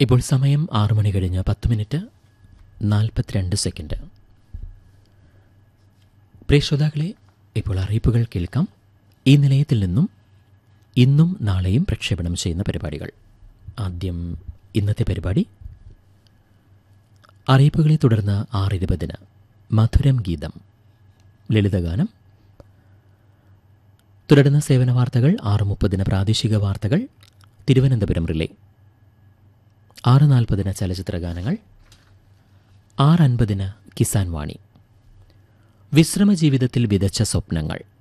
ഇപ്പോൾ സമയം ആറു മണി കഴിഞ്ഞ് പത്ത് മിനിറ്റ് നാൽപ്പത്തിരണ്ട് സെക്കൻഡ് പ്രിയ ശ്രോതാക്കളെ ഇപ്പോൾ അറിയിപ്പുകൾ കേൾക്കാം ഈ നിലയത്തിൽ നിന്നും ഇന്നും നാളെയും പ്രക്ഷേപണം ചെയ്യുന്ന പരിപാടികൾ ആദ്യം ഇന്നത്തെ പരിപാടി അറിയിപ്പുകളെ തുടർന്ന് ആറ് ഇരുപതിന് മധുരം ഗീതം ലളിതഗാനം തുടരുന്ന സേവന വാർത്തകൾ ആറ് മുപ്പതിന് പ്രാദേശിക വാർത്തകൾ തിരുവനന്തപുരം റിലേ ആറ് നാൽപ്പതിന് ചലച്ചിത്ര ഗാനങ്ങൾ ആറ് അൻപതിന് കിസാൻ വാണി വിശ്രമ ജീവിതത്തിൽ വിതച്ച സ്വപ്നങ്ങൾ